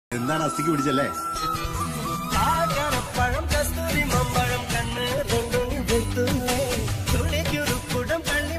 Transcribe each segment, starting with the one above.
എന്താണ് അസ്ഥിക്ക് പിടിച്ചല്ലേ പഴം കസ്തൂരി മമ്പഴം കണ്ണ് രണ്ടും വെത്തുന്നേ തുണിക്കൊരു കുടം കള്ളി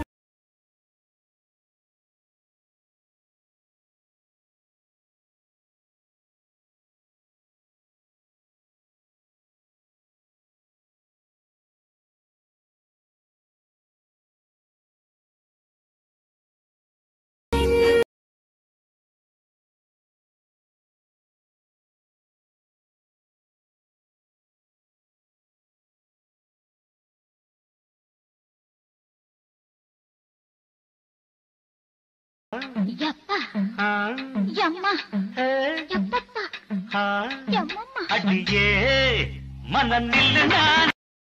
ಯಪ್ಪ ಯಮ್ಮ ಯಪ್ಪಪ್ಪ ಯಮ್ಮಮ್ಮ அடியே மன நில்லு நான்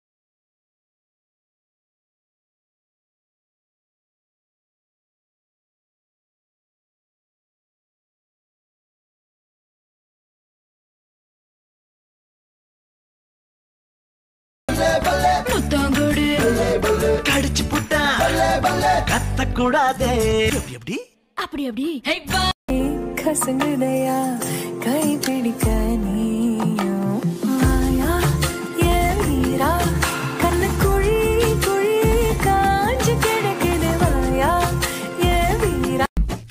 புத்தாங்கோடு கடிச்சு புட்டா கத்தக்கூடாதே எப்படி எப்படி அப்படி அப்படி கசங்குதையா கை பிடிக்க நீயும் மாயா ஏன் வீரா கண்ணு குழி குழி காஞ்சு கிடக்குது மாயா ஏன் வீரா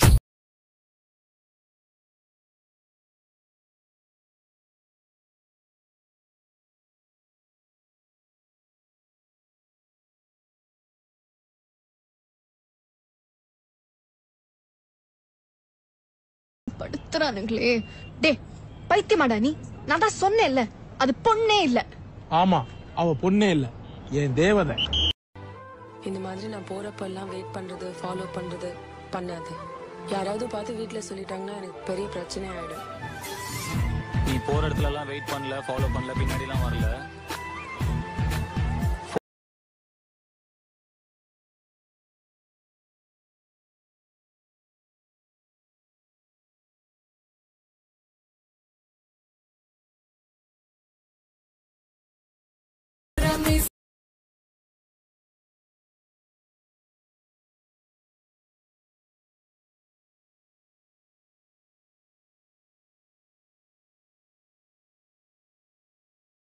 படுத்துறானுங்களே டே பைத்தியமாடா நீ நான் தான் சொன்னேன்ல அது பொண்ணே இல்ல ஆமா அவ பொண்ணே இல்ல என் தேவதை இந்த மாதிரி நான் போறப்பெல்லாம் வெயிட் பண்றது ஃபாலோ பண்றது பண்ணாது யாராவது பார்த்து வீட்ல சொல்லிட்டாங்கன்னா எனக்கு பெரிய பிரச்சனை ஆயிடும் நீ போற இடத்துல எல்லாம் வெயிட் பண்ணல ஃபாலோ பண்ணல பின்னாடி எல்லாம் வரல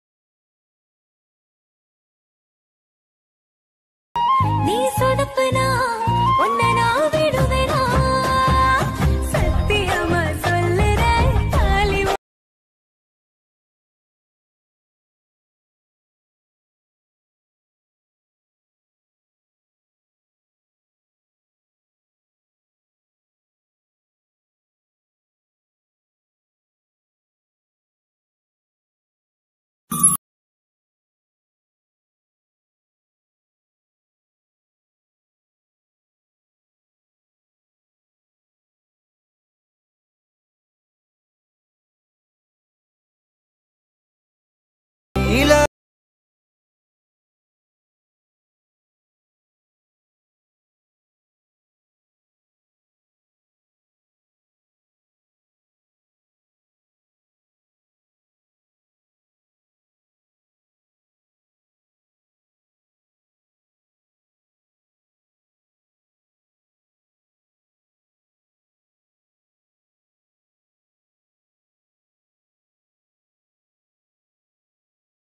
நீ சொடப்புனா